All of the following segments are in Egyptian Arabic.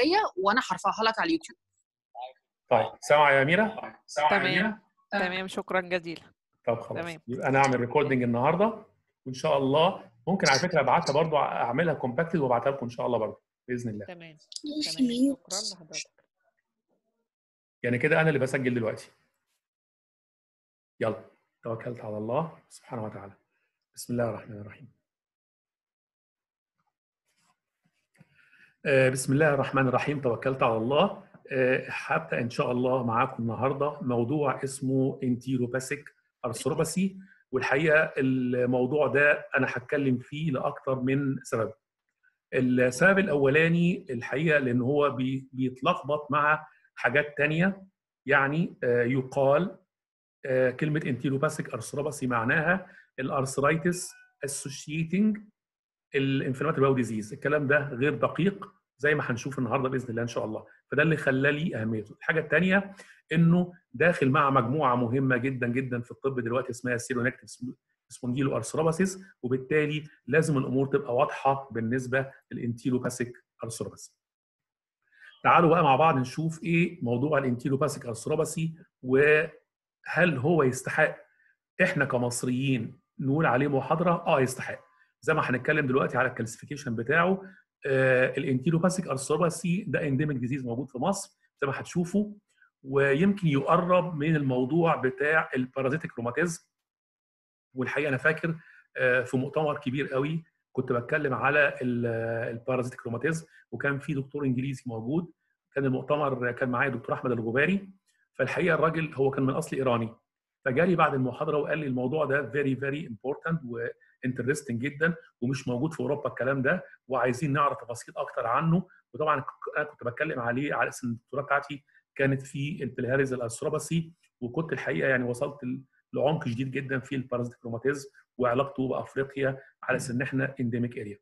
فيا وانا هرفعها لك على اليوتيوب طيب سامعه يا اميره سامعه يا تمام. اميره تمام شكرا جزيلا طب خلاص تمام. يبقى انا اعمل ريكوردنج النهارده وان شاء الله ممكن على فكره ابعتها برضو اعملها كومباكتد وابعتها لكم ان شاء الله برضو باذن الله تمام ماشي تمام ميوت شكرا لحضرتك يعني كده انا اللي بسجل دلوقتي يلا توكلت على الله سبحانه وتعالى بسم الله الرحمن الرحيم آه، بسم الله الرحمن الرحيم توكلت على الله آه، هبدا ان شاء الله معاكم النهارده موضوع اسمه انتيروباثيك ارثروباثي والحقيقه الموضوع ده انا هتكلم فيه لاكثر من سبب السبب الاولاني الحقيقه لان هو بي- بيتلخبط مع حاجات تانية يعني آه، يقال آه، كلمه انتيروباثيك ارثروباثي معناها الارثرايتس اسوشيتنج الانفلاماتوري باو ديزيز الكلام ده غير دقيق زي ما هنشوف النهارده باذن الله ان شاء الله فده اللي خلى لي اهميته الحاجه الثانيه انه داخل مع مجموعه مهمه جدا جدا في الطب دلوقتي اسمها سيرونكتيف سبونديلو ارثروباثيس وبالتالي لازم الامور تبقى واضحه بالنسبه للانتيروباثيك ارثروباثي تعالوا بقى مع بعض نشوف ايه موضوع الانتيروباثيك ارثروباثي وهل هو يستحق احنا كمصريين نقول عليه محاضره اه يستحق زي ما هنتكلم دلوقتي على الكلاسيفيكيشن بتاعه آه الانتيروباثيك ارثروباثي ده انديميك ديزيز موجود في مصر زي ما هتشوفوا ويمكن يقرب من الموضوع بتاع البارازيتيك روماتيزم والحقيقه انا فاكر آه في مؤتمر كبير قوي كنت بتكلم على البارازيتيك روماتيزم وكان في دكتور انجليزي موجود كان المؤتمر كان معايا دكتور احمد الجباري فالحقيقه الراجل هو كان من اصل ايراني فجالي بعد المحاضره وقال لي الموضوع ده فيري فيري امبورتنت وانترستنج جدا ومش موجود في اوروبا الكلام ده وعايزين نعرف تفاصيل اكتر عنه وطبعا انا كنت بتكلم عليه على اساس ان الدكتوراه بتاعتي كانت في البلهاريز الارثروباثي وكنت الحقيقه يعني وصلت لعمق شديد جدا في البارازيتيك روماتيزم وعلاقته بافريقيا على اساس ان احنا انديميك اريا.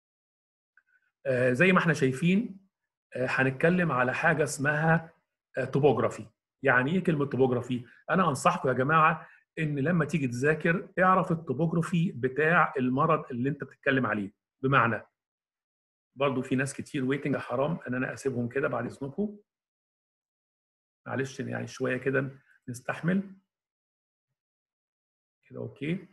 آه زي ما احنا شايفين آه هنتكلم على حاجه اسمها آه توبوجرافي. يعني ايه كلمه توبوجرافي؟ انا انصحكم يا جماعه ان لما تيجي تذاكر اعرف التوبوجرافي بتاع المرض اللي انت بتتكلم عليه بمعنى برضو في ناس كتير ويتنج حرام ان انا اسيبهم كده بعد اذنكم معلش يعني شويه كده نستحمل كده اوكي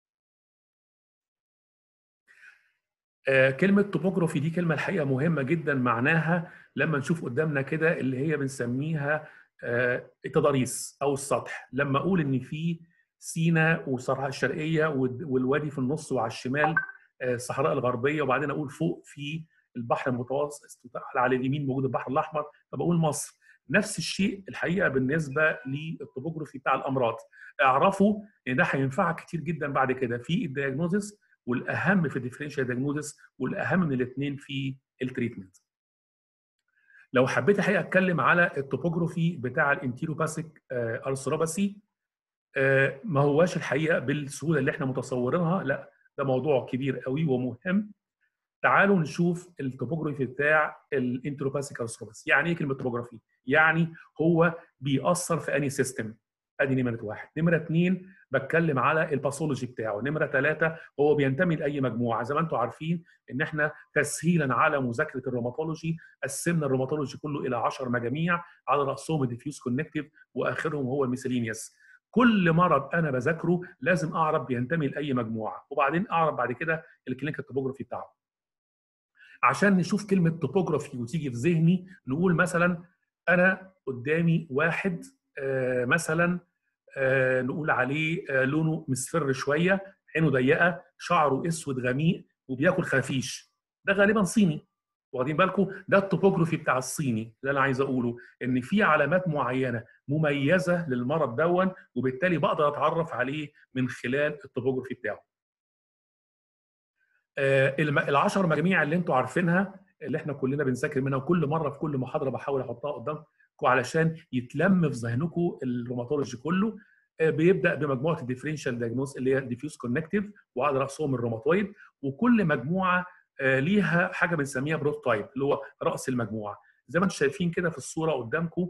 آه كلمة توبوجرافي دي كلمة الحقيقة مهمة جدا معناها لما نشوف قدامنا كده اللي هي بنسميها آه التضاريس أو السطح لما أقول إن في سينا والصحراء الشرقية والوادي في النص وعلى الشمال آه الصحراء الغربية وبعدين أقول فوق في البحر المتوسط على اليمين موجود البحر الأحمر فبقول مصر نفس الشيء الحقيقة بالنسبة للتوبوجرافي بتاع الأمراض اعرفوا ان ده هينفعك كتير جدا بعد كده في الدياجنوزس والاهم في الديفرنشال دياجنوزس والاهم من الاثنين في التريتمنت. لو حبيت الحقيقه اتكلم على التوبوجرافي بتاع الانتيروباثيك ارثروباثي ما هواش الحقيقه بالسهوله اللي احنا متصورينها لا ده موضوع كبير قوي ومهم تعالوا نشوف التوبوجرافي بتاع الانتروباثيك ارثروباثي يعني ايه كلمه توبوجرافي يعني هو بيأثر في اني سيستم ادي نمره واحد، نمره اثنين بتكلم على الباثولوجي بتاعه، نمره ثلاثه هو بينتمي لاي مجموعه، زي ما انتم عارفين ان احنا تسهيلا على مذاكره الروماتولوجي قسمنا الروماتولوجي كله الى 10 مجاميع على راسهم الديفيوز كونكتيف واخرهم هو الميسلينيوس. كل مرض انا بذاكره لازم اعرف بينتمي لاي مجموعه، وبعدين اعرف بعد كده الكلينيكال توبوجرافي بتاعه. عشان نشوف كلمه توبوجرافي وتيجي في ذهني نقول مثلا انا قدامي واحد آه مثلا آه نقول عليه آه لونه مصفر شويه عينه ضيقه شعره اسود غميق وبياكل خفيش ده غالبا صيني واخدين بالكم ده التوبوجرافي بتاع الصيني ده اللي عايز اقوله ان في علامات معينه مميزه للمرض دون وبالتالي بقدر اتعرف عليه من خلال التوبوجرافي بتاعه العشر مجاميع اللي انتم عارفينها اللي احنا كلنا بنذاكر منها وكل مره في كل محاضره بحاول احطها قدامكم علشان يتلم في ذهنكم الروماتولوجي كله بيبدا بمجموعه الديفرنشال دايجنوز اللي هي ديفيوز كونكتيف وعلى راسهم الروماتويد وكل مجموعه ليها حاجه بنسميها بروتوتايب اللي هو راس المجموعه زي ما انتم شايفين كده في الصوره قدامكم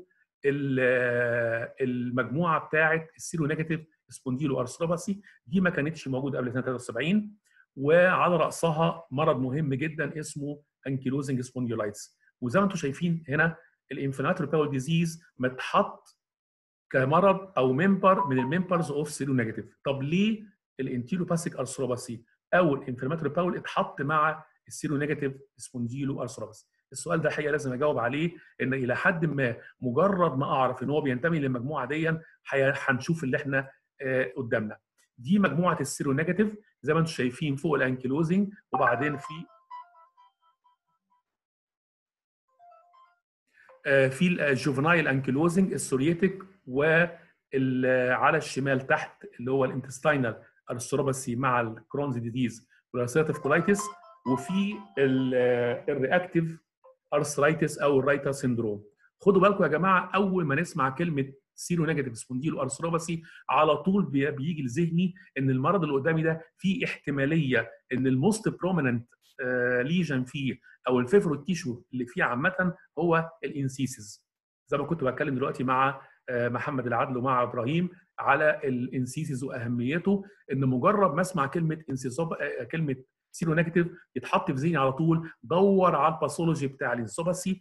المجموعه بتاعه السيرو نيجاتيف سبونديلو ارثروباثي دي ما كانتش موجوده قبل سنه 73 وعلى راسها مرض مهم جدا اسمه انكيلوزنج سبونديولايتس وزي ما انتم شايفين هنا الانفلاماتوري باول ديزيز متحط كمرض او ممبر من الممبرز اوف سيرو نيجاتيف طب ليه الانتيروباسيك ارثروباسي او الانفلاماتوري باول اتحط مع السيرو نيجاتيف سبونديلو ارثروباسي السؤال ده حقيقه لازم اجاوب عليه ان الى حد ما مجرد ما اعرف ان هو بينتمي للمجموعه دي هنشوف اللي احنا آه قدامنا دي مجموعه السيرو نيجاتيف زي ما انتم شايفين فوق الانكيلوزنج وبعدين في آه في الجوفنايل انكيلوزنج السوريتك وعلى الشمال تحت اللي هو الانتستينال ارثروباسي مع الكرونز ديزيز والارثريتيف كولايتس وفي الرياكتيف ارثرايتس او الرايتا سيندروم خدوا بالكم يا جماعه اول ما نسمع كلمه سيرو نيجاتيف سبونديلو ارثروباسي على طول بيجي لذهني ان المرض اللي قدامي ده فيه احتماليه ان الموست بروميننت ليجن فيه او الفيفروت تيشو اللي فيه عامه هو الانسيسز زي ما كنت بتكلم دلوقتي مع محمد العدل ومع ابراهيم على الانسيسز واهميته ان مجرد ما اسمع كلمه انسيسوب كلمه سيرو نيجاتيف يتحط في ذهني على طول دور على الباثولوجي بتاع الانسوباسي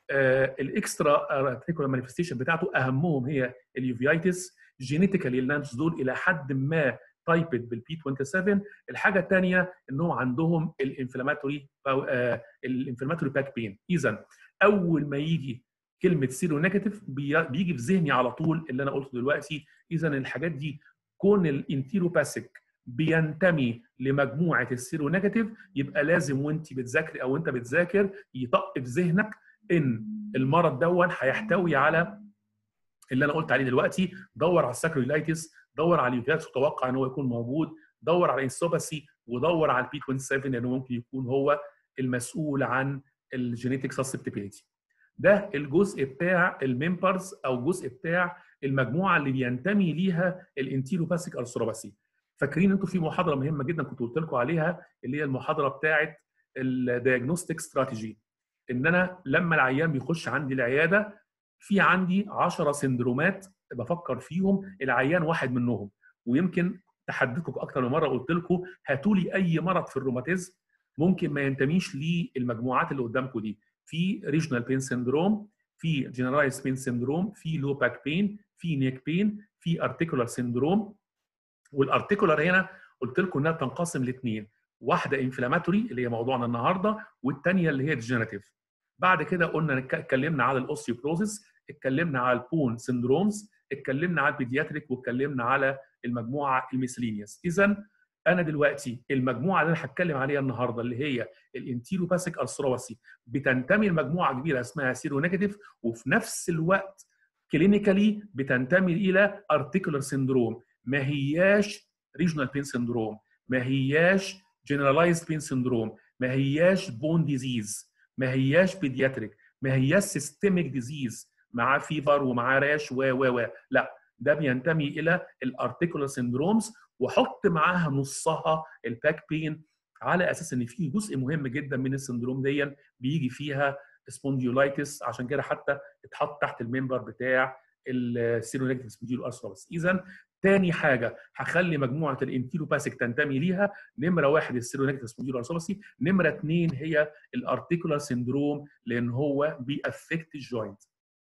آه الاكسترا ارتيكولار مانيفستيشن بتاعته اهمهم هي اليوفيايتس جينيتيكالي اللانس دول الى حد ما تايبد بالبي 27 الحاجه الثانيه انهم عندهم الانفلاماتوري آه الانفلاماتوري باك بين اذا اول ما يجي كلمه سيرو نيجاتيف بيجي في ذهني على طول اللي انا قلته دلوقتي اذا الحاجات دي كون الانتيروباسيك بينتمي لمجموعه السيرو نيجاتيف يبقى لازم وانت بتذاكري او انت بتذاكر يطق في ذهنك ان المرض دون هيحتوي على اللي انا قلت عليه دلوقتي دور على الساكرولايتس دور على اليوفياتس وتوقع ان هو يكون موجود دور على الانسوباسي ودور على البي 27 لانه ممكن يكون هو المسؤول عن الجينيتك سسبتبيليتي ده الجزء بتاع الممبرز او الجزء بتاع المجموعه اللي بينتمي ليها الانتيروباسيك ارثروباسي فاكرين انتوا في محاضره مهمه جدا كنت قلت لكم عليها اللي هي المحاضره بتاعه الدياجنوستيك استراتيجي ان انا لما العيان بيخش عندي العياده في عندي 10 سندرومات بفكر فيهم العيان واحد منهم ويمكن تحدثتكم اكتر من مره قلت لكم هاتوا لي اي مرض في الروماتيزم ممكن ما ينتميش للمجموعات اللي قدامكم دي في ريجنال بين سندروم في جنرالايز بين سندروم في لو باك بين في نيك بين في ارتيكولار سندروم والارتيكولار هنا قلت لكم انها بتنقسم لاثنين واحده انفلاماتوري اللي هي موضوعنا النهارده والثانيه اللي هي ديجنراتيف بعد كده قلنا اتكلمنا على الاوستيوبروزيس اتكلمنا على البون سندرومز اتكلمنا على البيدياتريك واتكلمنا على المجموعه الميسلينيوس اذا انا دلوقتي المجموعه اللي انا هتكلم عليها النهارده اللي هي الانتيروباسيك ارثروباسي بتنتمي لمجموعه كبيره اسمها سيرو نيجاتيف وفي نفس الوقت كلينيكالي بتنتمي الى ارتيكولار سندروم ما هياش ريجنال بين سندروم ما هياش جنرالايزد بين سندروم ما هياش بون ديزيز ما هياش بيدياتريك ما هياش سيستميك ديزيز معاه فيفر ومعاه راش و و و لا ده بينتمي الى الارتيكولار سندرومز وحط معاها نصها الباك بين على اساس ان في جزء مهم جدا من السندروم دي بيجي فيها سبونديولايتس عشان كده حتى اتحط تحت الممبر بتاع السيرونيكتيف سبونديولو ارثروباس اذا تاني حاجه هخلي مجموعه الانتيروباسيك تنتمي ليها نمره واحد السيرونيكتيف سبونديولو ارثروباسي نمره اثنين هي الارتيكولار سندروم لان هو بيأفكت الجوينت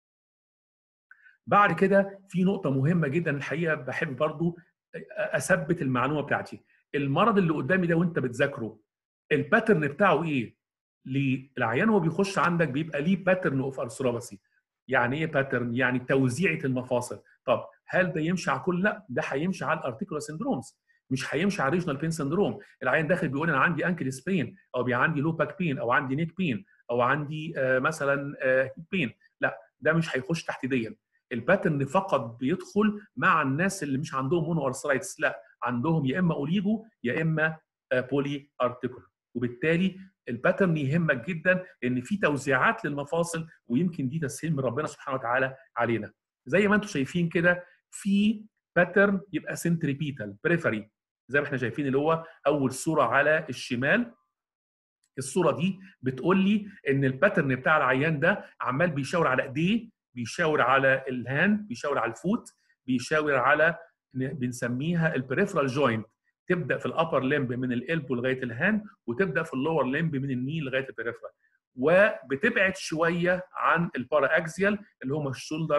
بعد كده في نقطه مهمه جدا الحقيقه بحب برضو اثبت المعلومه بتاعتي المرض اللي قدامي ده وانت بتذاكره الباترن بتاعه ايه للعيان هو بيخش عندك بيبقى ليه باترن اوف ارثروباسي يعني ايه باترن يعني توزيعه المفاصل طب هل ده يمشي على كل لا ده هيمشي على الارتيكولار سندرومز مش هيمشي على الريجنال بين سندروم العيان داخل بيقول انا عندي انكل سبين او بي عندي لو باك بين او عندي نيك بين او عندي آه مثلا آه بين لا ده مش هيخش تحت ديا الباترن فقط بيدخل مع الناس اللي مش عندهم مونو ارثرايتس لا عندهم يا اما اوليجو يا اما بولي ارتيكولار وبالتالي الباترن يهمك جدا ان في توزيعات للمفاصل ويمكن دي تسهيل من ربنا سبحانه وتعالى علينا زي ما انتم شايفين كده في باترن يبقى سنتريبيتال بريفري زي ما احنا شايفين اللي هو اول صوره على الشمال الصوره دي بتقول لي ان الباترن بتاع العيان ده عمال بيشاور على ايديه بيشاور على الهاند بيشاور على الفوت بيشاور على بنسميها البريفرال جوينت تبدا في الابر لمب من الالبو لغايه الهاند وتبدا في اللور لمب من الني لغايه البريفرال وبتبعد شويه عن البارا اكزيال اللي هم الشولدر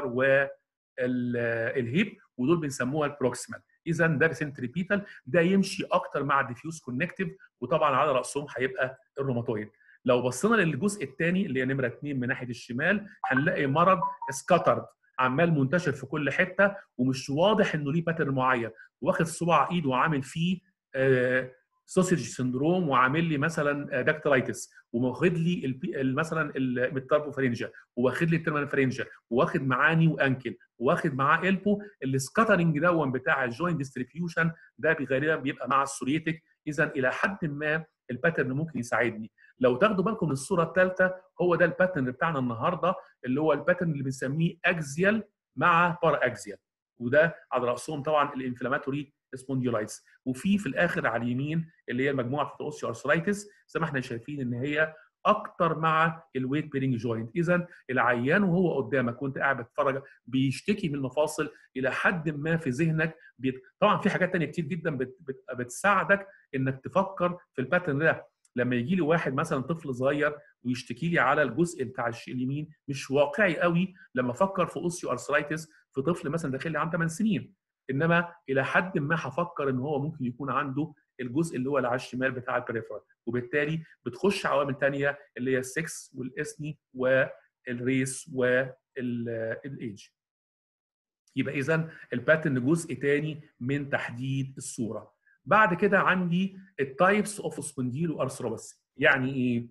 والهيب ودول بنسموها البروكسيمال اذا ده سنتريبيتال ده يمشي اكتر مع الديفيوز كونكتيف وطبعا على راسهم هيبقى الروماتويد لو بصينا للجزء الثاني اللي هي نمره اثنين من ناحيه الشمال هنلاقي مرض سكاترد عمال منتشر في كل حته ومش واضح انه ليه باترن معين واخد صباع ايده وعامل فيه آه سوسيج سندروم وعامل لي مثلا داكترايتس وواخد لي البي مثلا الميتاربوفارينجا واخد لي الترمانفارينجا واخد معاه نيو انكل واخد معاه البو السكاترنج دون بتاع الجوينت ديستريبيوشن ده غالبا بيبقى مع السوريتك اذا الى حد ما الباترن ممكن يساعدني لو تاخدوا بالكم من الصوره الثالثه هو ده الباترن بتاعنا النهارده اللي هو الباترن اللي بنسميه اكزيال مع بارا اكزيال وده على راسهم طبعا الانفلاماتوري سبونديولايتس وفي في الاخر على اليمين اللي هي مجموعه الاوسيو ارثرايتس زي ما احنا شايفين ان هي اكتر مع الويت بيرنج جوينت اذا العيان وهو قدامك وانت قاعد بتتفرج بيشتكي من المفاصل الى حد ما في ذهنك بيت... طبعا في حاجات تانية كتير جدا بت... بت... بتساعدك انك تفكر في الباترن ده لما يجي لي واحد مثلا طفل صغير ويشتكي لي على الجزء بتاع اليمين مش واقعي قوي لما افكر في اوسيو ارثرايتس في طفل مثلا داخل لي عنده 8 سنين انما الى حد ما هفكر ان هو ممكن يكون عنده الجزء اللي هو اللي على الشمال بتاع البريفرال وبالتالي بتخش عوامل ثانيه اللي هي السكس والاسني والريس والايدج يبقى اذا الباترن جزء ثاني من تحديد الصوره بعد كده عندي التايبس اوف سبونديلو ارثروباسي يعني ايه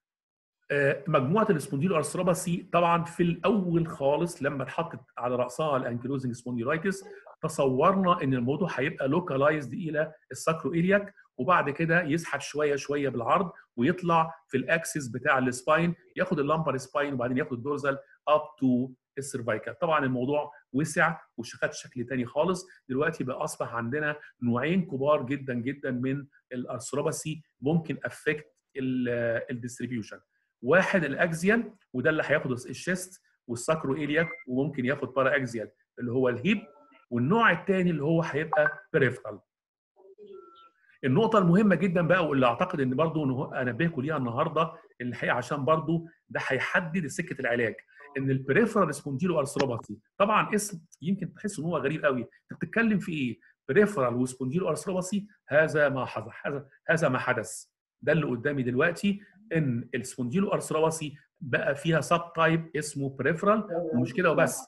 مجموعه السبونديلو ارثروباسي طبعا في الاول خالص لما اتحطت على راسها الانكيلوزنج سبونديلايتس تصورنا ان الموضوع هيبقى لوكالايزد الى الساكرو الياك وبعد كده يسحب شويه شويه بالعرض ويطلع في الاكسس بتاع السباين ياخد اللامبر سباين وبعدين ياخد الدورزال اب تو السيرفايكال طبعا الموضوع وسع وخد شكل تاني خالص دلوقتي بقى اصبح عندنا نوعين كبار جدا جدا من الارثروباسي ممكن افكت الديستريبيوشن واحد الاكزيال وده اللي هياخد الشيست والساكرو الياك وممكن ياخد بارا اكزيال اللي هو الهيب والنوع الثاني اللي هو هيبقى بريفرال النقطة المهمة جدا بقى واللي اعتقد ان برضو انبهكم ليها النهارده الحقيقة عشان برضو ده هيحدد سكة العلاج ان البريفرال سبونديلو ارثروباثي طبعا اسم يمكن تحس ان هو غريب قوي انت بتتكلم في ايه؟ بريفرال وسبونديلو ارثروباثي هذا ما حدث هذا هذا ما حدث ده اللي قدامي دلوقتي ان السبونديلو ارثروباثي بقى فيها سب تايب اسمه بريفرال ومش كده وبس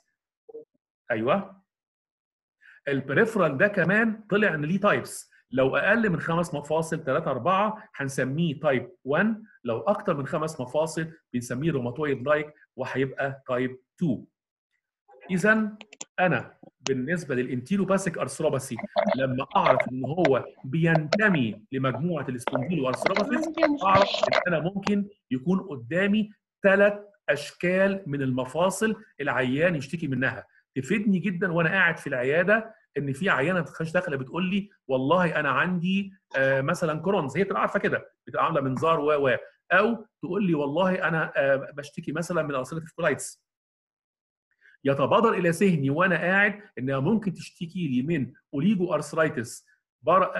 ايوه البريفرال ده كمان طلع ان ليه تايبس لو اقل من خمس مفاصل 3 4 هنسميه تايب 1 لو اكتر من خمس مفاصل بنسميه روماتويد لايك وهيبقى تايب 2 اذا انا بالنسبه للانتيلوباثيك ارثروباثي لما اعرف ان هو بينتمي لمجموعه السبونديلو ارثروباثيس اعرف ان انا ممكن يكون قدامي ثلاث اشكال من المفاصل العيان يشتكي منها تفيدني جدا وانا قاعد في العياده ان في عيانه بتخش داخله بتقول لي والله انا عندي آه مثلا كرونز هي تبقى عارفه كده بتبقى عامله منظار و و او تقول لي والله انا آه بشتكي مثلا من الارثريتيف كولايتس يتبادر الى ذهني وانا قاعد انها ممكن تشتكي لي من اوليجو ارثرايتس بار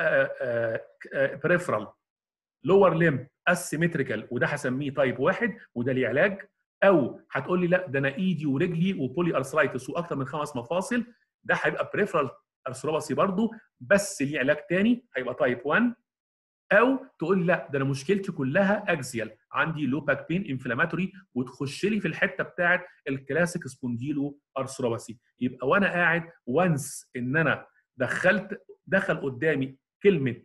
بريفرال لور ليم اسيمتريكال وده هسميه تايب واحد وده ليه علاج او هتقول لي لا ده انا ايدي ورجلي وبولي ارثرايتس واكثر من خمس مفاصل ده هيبقى بريفرال ارثروباثي برضه بس ليه علاج تاني هيبقى تايب 1 او تقول لي لا ده انا مشكلتي كلها اكزيال عندي لو باك بين انفلاماتوري وتخش لي في الحته بتاعه الكلاسيك سبونديلو ارثروباثي يبقى وانا قاعد وانس ان انا دخلت دخل قدامي كلمه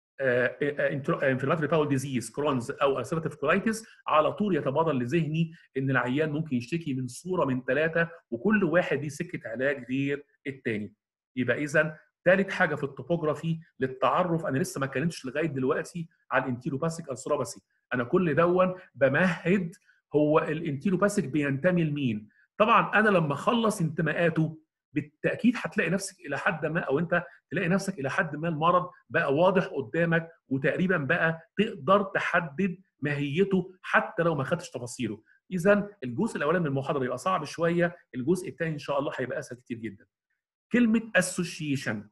انفلاماتوري باول ديزيز كرونز او اسيرتيف كولايتس على طول يتبادر لذهني ان العيان ممكن يشتكي من صوره من ثلاثه وكل واحد ليه سكه علاج غير الثاني يبقى اذا ثالث حاجه في التوبوجرافي للتعرف انا لسه ما اتكلمتش لغايه دلوقتي على الانتيلوباثيك ارثروباثي انا كل دون بمهد هو الانتيلوباثيك بينتمي لمين طبعا انا لما اخلص انتماءاته بالتاكيد هتلاقي نفسك الى حد ما او انت تلاقي نفسك الى حد ما المرض بقى واضح قدامك وتقريبا بقى تقدر تحدد ماهيته حتى لو ما خدتش تفاصيله اذا الجزء الاولاني من المحاضره يبقى صعب شويه الجزء الثاني ان شاء الله هيبقى اسهل كتير جدا كلمه اسوشيشن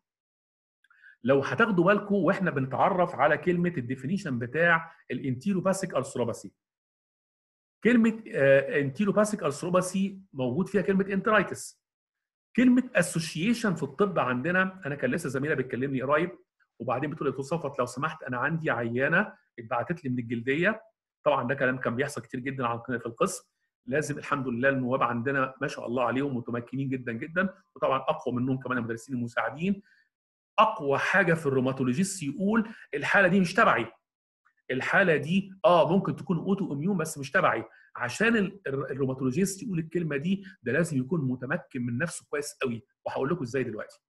لو هتاخدوا بالكم واحنا بنتعرف على كلمه الديفينيشن بتاع الانتيروباثيك ارثروباثي كلمه انتيروباسيك ارثروباسي موجود فيها كلمه انترايتس كلمه اسوشيشن في الطب عندنا انا كان لسه زميله بتكلمني قريب وبعدين بتقول لي صفت لو سمحت انا عندي عيانه اتبعتت لي من الجلديه طبعا ده كلام كان بيحصل كتير جدا عن في القسم لازم الحمد لله النواب عندنا ما شاء الله عليهم متمكنين جدا جدا وطبعا اقوى منهم كمان المدرسين المساعدين اقوى حاجه في الروماتولوجيست يقول الحاله دي مش تبعي الحاله دي اه ممكن تكون اوتو اميون بس مش تبعي عشان الروماتولوجيست يقول الكلمه دي ده لازم يكون متمكن من نفسه كويس قوي وهقول لكم ازاي دلوقتي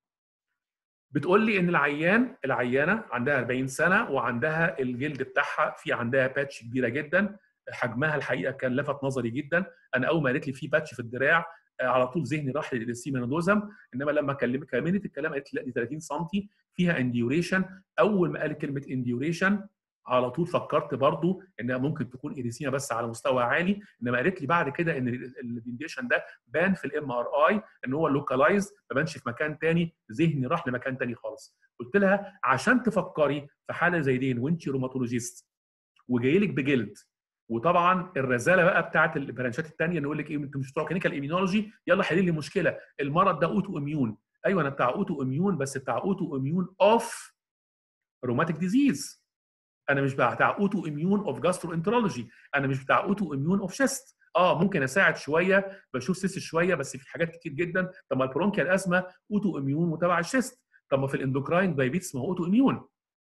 بتقول لي ان العيان العيانه عندها 40 سنه وعندها الجلد بتاعها في عندها باتش كبيره جدا حجمها الحقيقه كان لفت نظري جدا انا اول ما قالت لي في باتش في الدراع على طول ذهني راح للسيمينودوزم انما لما كلمت كملت الكلام قالت لي لا دي 30 سم فيها انديوريشن اول ما قالت كلمه انديوريشن على طول فكرت برضو انها ممكن تكون اريسيما بس على مستوى عالي انما قالت لي بعد كده ان الانديشن ده بان في الام ار اي ان هو لوكالايز ما بانش في مكان تاني ذهني راح لمكان تاني خالص قلت لها عشان تفكري في حاله زي دي وانت روماتولوجيست وجاي لك بجلد وطبعا الرزاله بقى بتاعت البرانشات الثانيه نقول لك ايه انت مش بتوع كلينيكال ايميونولوجي يلا حل لي مشكله المرض ده اوتو اميون ايوه انا بتاع اوتو اميون بس بتاع اوتو اميون اوف روماتيك ديزيز انا مش بتاع اوتو اميون اوف جاسترو انترولوجي انا مش بتاع اوتو اميون اوف شيست اه ممكن اساعد شويه بشوف سيس شويه بس في حاجات كتير جدا طب ما البرونكيال ازمه اوتو اميون وتبع الشيست طب ما في الاندوكراين دايبيتس ما هو اوتو اميون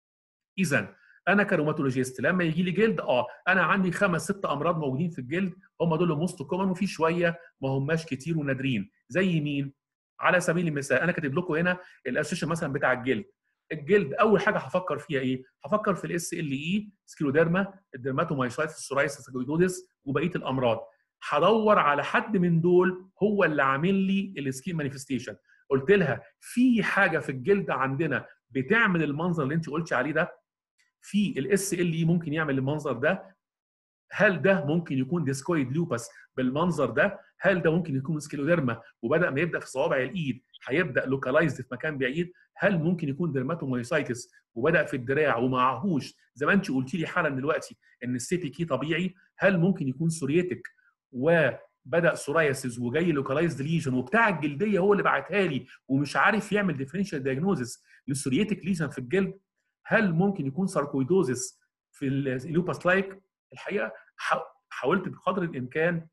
اذا انا كروماتولوجيست لما يجي لي جلد اه انا عندي خمس ست امراض موجودين في الجلد هم دول موست كومن وفي شويه ما هماش كتير ونادرين زي مين؟ على سبيل المثال انا كاتب لكم هنا الاسوشيشن مثلا بتاع الجلد الجلد اول حاجه هفكر فيها ايه؟ هفكر في الاس ال اي سكيلوديرما الدرماتومايسايتس السورايسيس الجويدوديس وبقيه الامراض هدور على حد من دول هو اللي عامل لي السكين مانيفستيشن قلت لها في حاجه في الجلد عندنا بتعمل المنظر اللي انت قلتي عليه ده في الاس ال اي ممكن يعمل المنظر ده هل ده ممكن يكون ديسكويد لوبس بالمنظر ده هل ده ممكن يكون سكيلوديرما وبدا ما يبدا في صوابع الايد هيبدا لوكالايزد في مكان بعيد هل ممكن يكون ديرماتومايسايتس وبدا في الدراع ومعهوش زي ما انت قلتي لي حالا دلوقتي ان السي بي كي طبيعي هل ممكن يكون سوريتك وبدا سورايسيس وجاي لوكالايزد ليجن وبتاع الجلديه هو اللي بعتها لي ومش عارف يعمل ديفرنشال دايجنوزس للسوريتك ليجن في الجلد هل ممكن يكون ساركويدوزس في اللوباس لايك الحقيقه حاولت بقدر الامكان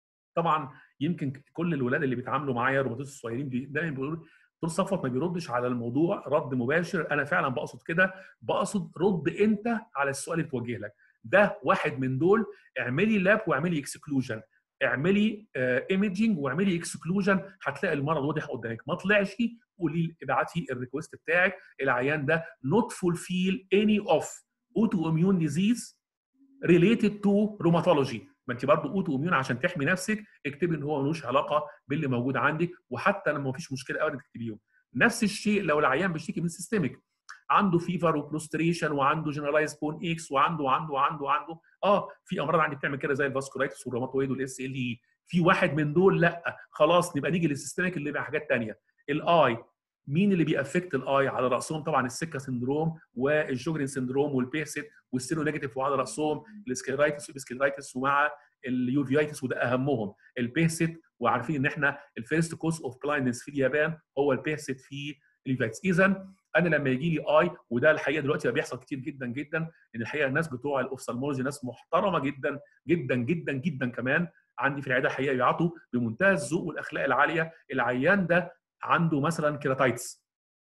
طبعا يمكن كل الولاد اللي بيتعاملوا معايا روماتيست الصغيرين دايما بيقولوا دكتور صفوت ما بيردش على الموضوع رد مباشر انا فعلا بقصد كده بقصد رد انت على السؤال اللي اتوجه لك ده واحد من دول اعملي لاب واعملي اكسكلوجن اعملي ايمجنج uh, واعملي اكسكلوجن هتلاقي المرض واضح قدامك ما طلعش قولي لي ابعتي الريكوست بتاعك العيان ده not fulfill any of autoimmune disease related to rheumatology ما انت برضه اوتو اميون عشان تحمي نفسك اكتبي ان هو ملوش علاقه باللي موجود عندك وحتى لما مفيش مشكله ابدا تكتبيهم نفس الشيء لو العيان بيشتكي من سيستميك عنده فيفر وبروستريشن وعنده جنرالايز بون اكس وعنده وعنده وعنده وعنده اه في امراض عندي بتعمل كده زي الفاسكولايتس والروماتويد والاس ال اي في واحد من دول لا خلاص نبقى نيجي للسيستميك اللي بقى حاجات ثانيه الاي مين اللي بيأفكت الاي على راسهم طبعا السكه سندروم والجوجرين سندروم والبيسيت والسيرو نيجاتيف وعلى راسهم السكليرايتس والسكليرايتس ومع اليوفيايتس وده اهمهم البيسيت وعارفين ان احنا الفيرست كوز اوف بلايندنس في اليابان هو البيسيت في اليوفيايتس اذا انا لما يجي لي اي وده الحقيقه دلوقتي بيحصل كتير جدا جدا ان الحقيقه الناس بتوع الاوفثالمولوجي ناس محترمه جدا جدا جدا جدا كمان عندي في العياده الحقيقه بيعطوا بمنتهى الذوق والاخلاق العاليه العيان ده عنده مثلا كيراتايتس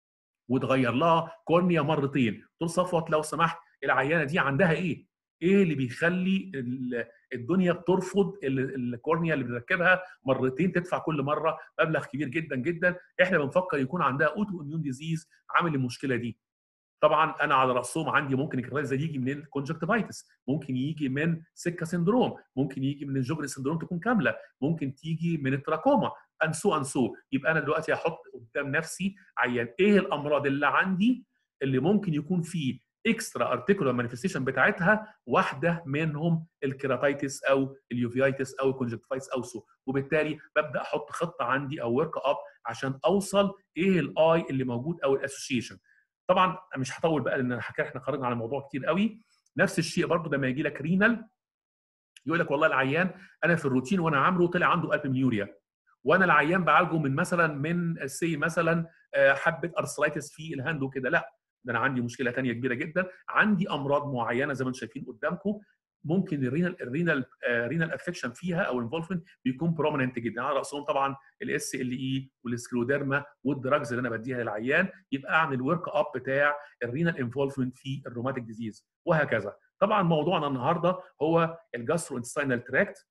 وتغير لها كورنيا مرتين تقول صفوت لو سمحت العيانه دي عندها ايه؟ ايه اللي بيخلي الدنيا بترفض الكورنيا اللي بنركبها مرتين تدفع كل مره مبلغ كبير جدا جدا احنا بنفكر يكون عندها اوتو اميون ديزيز عامل المشكله دي طبعا انا على راسهم عندي ممكن الكريتايتس ده يجي من الكونجكتيفايتس ممكن يجي من سكه سندروم ممكن يجي من الجوجري سندروم تكون كامله ممكن تيجي من التراكوما انسو انسو يبقى انا دلوقتي هحط قدام نفسي عيان ايه الامراض اللي عندي اللي ممكن يكون فيه اكسترا ارتيكولار مانيفستيشن بتاعتها واحده منهم الكيراتايتس او اليوفيايتس او الكونجكتيفايتس او سو وبالتالي ببدا احط خطه عندي او ورك اب عشان اوصل ايه الاي اللي موجود او الاسوشيشن طبعا مش هطول بقى لان احنا خرجنا على الموضوع كتير قوي نفس الشيء برضو لما يجي لك رينال يقول لك والله العيان انا في الروتين وانا عامله طلع عنده البوميوريا وانا العيان بعالجه من مثلا من سي مثلا حبه ارثرايتس في الهاند وكده لا ده انا عندي مشكله ثانيه كبيره جدا عندي امراض معينه زي ما انتم شايفين قدامكم ممكن الرينال الرينال رينال افكشن فيها او انفولفمنت بيكون بروميننت جدا على راسهم طبعا الاس ال اي والسكلوديرما والدراجز اللي انا بديها للعيان يبقى اعمل ورك اب بتاع الرينال انفولفمنت في الروماتيك ديزيز وهكذا طبعا موضوعنا النهارده هو الجاسترو انتستينال تراكت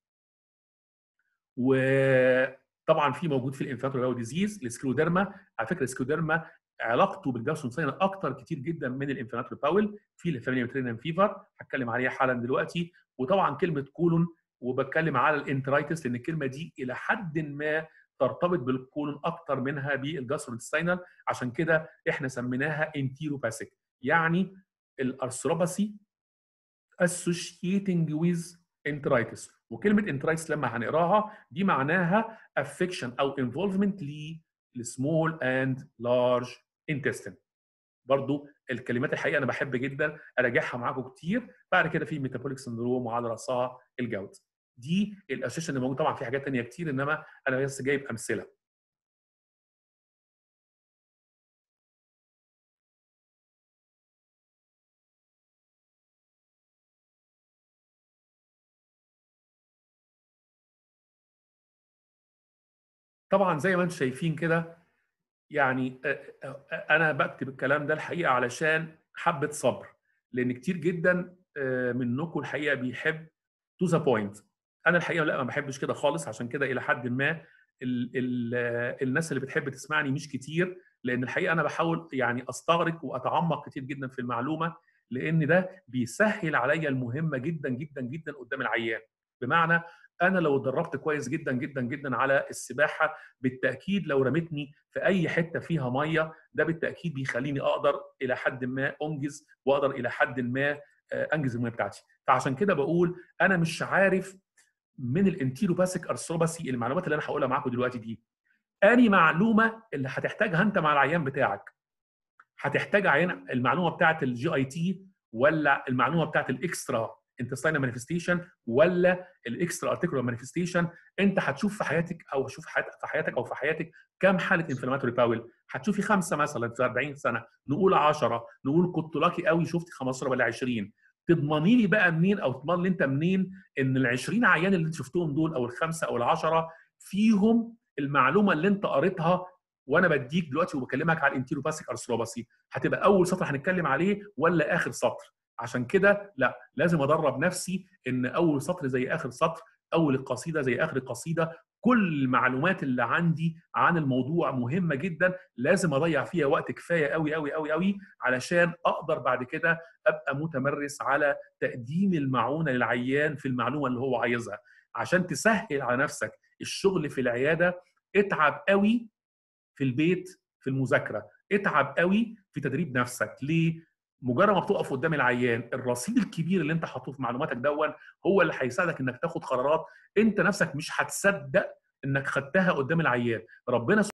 وطبعا في موجود في الانفلاماتوري ديزيز السكلوديرما على فكره السكلوديرما علاقته بالجاسترو اكتر كتير جدا من الانفلاماتوري باول في الفاميلي فيفر هتكلم عليها حالا دلوقتي وطبعا كلمه كولون وبتكلم على الانترايتس لان الكلمه دي الى حد ما ترتبط بالكولون اكتر منها بالجاسترو عشان كده احنا سميناها انتيروباثيك يعني الارثروباثي associating with enteritis وكلمه enteritis لما هنقراها دي معناها affection او involvement للسمول اند لارج intestine برضو الكلمات الحقيقه انا بحب جدا اراجعها معاكم كتير بعد كده في ميتابوليك سندروم وعلى راسها الجوت دي الاسوشيشن اللي موجود طبعا في حاجات ثانيه كتير انما انا بس جايب امثله طبعا زي ما انتم شايفين كده يعني انا بكتب الكلام ده الحقيقه علشان حبه صبر لان كتير جدا منكم الحقيقه بيحب تو ذا بوينت انا الحقيقه لا ما بحبش كده خالص عشان كده الى حد ما ال ال الناس اللي بتحب تسمعني مش كتير لان الحقيقه انا بحاول يعني استغرق واتعمق كتير جدا في المعلومه لان ده بيسهل عليا المهمه جدا جدا جدا قدام العيان بمعنى انا لو اتدربت كويس جدا جدا جدا على السباحه بالتاكيد لو رمتني في اي حته فيها ميه ده بالتاكيد بيخليني اقدر الى حد ما انجز واقدر الى حد ما انجز الميه بتاعتي فعشان كده بقول انا مش عارف من الانتيروباثيك ارثروباثي المعلومات اللي انا هقولها معاكم دلوقتي دي اني معلومه اللي هتحتاجها انت مع العيان بتاعك هتحتاج عيان المعلومه بتاعت الجي اي تي ولا المعلومه بتاعت الاكسترا انتستينال مانيفستيشن ولا الاكسترا ارتيكولار مانيفستيشن انت هتشوف في حياتك او شوف في حياتك او في حياتك كم حاله انفلاماتوري باول هتشوفي خمسه مثلا في 40 سنه نقول 10 نقول كنت لاكي قوي شفت 15 ولا 20 تضمني لي بقى منين او تضمن لي انت منين ان ال 20 عيان اللي انت شفتهم دول او الخمسه او العشره فيهم المعلومه اللي انت قريتها وانا بديك دلوقتي وبكلمك على الانتيروباثيك ارثروباثي هتبقى اول سطر هنتكلم عليه ولا اخر سطر عشان كده لا لازم ادرب نفسي ان اول سطر زي اخر سطر اول القصيده زي اخر القصيده كل المعلومات اللي عندي عن الموضوع مهمه جدا لازم اضيع فيها وقت كفايه قوي قوي قوي قوي علشان اقدر بعد كده ابقى متمرس على تقديم المعونه للعيان في المعلومه اللي هو عايزها عشان تسهل على نفسك الشغل في العياده اتعب قوي في البيت في المذاكره اتعب قوي في تدريب نفسك ليه مجرد ما بتقف قدام العيان الرصيد الكبير اللي انت حاطه في معلوماتك دون هو اللي هيساعدك انك تاخد قرارات انت نفسك مش هتصدق انك خدتها قدام العيان ربنا